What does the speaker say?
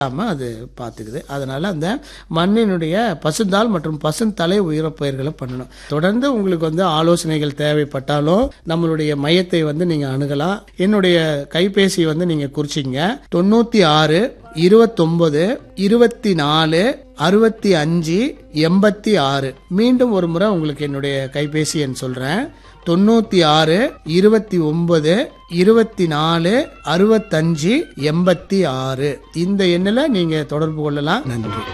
இல்லாம அது பார்த்துக்குது அதனால அந்த மண்ணினுடைய பசுந்தாள் மற்றும் பசுந்தலை உயிரப்பயிர்களை பண்ணணும் தொடர்ந்து உங்களுக்கு வந்து ஆலோசனைகள் தேவைப்பட்டாலும் நம்மளுடைய மையத்தை வந்து நீங்க அணுகலாம் என்னுடைய கைபேசி வந்து நீங்க குறிச்சிங்க தொண்ணூத்தி ஆறு இருபத்தொன்பது இருபத்தி நாலு அறுபத்தி அஞ்சு எண்பத்தி ஆறு மீண்டும் ஒரு முறை உங்களுக்கு என்னுடைய கைபேசி எண் சொல்றேன் தொண்ணூத்தி ஆறு இருபத்தி ஒன்பது இருபத்தி நாலு அறுபத்தஞ்சு எண்பத்தி ஆறு இந்த எண்ணில் நீங்க தொடர்பு கொள்ளலாம் நன்றி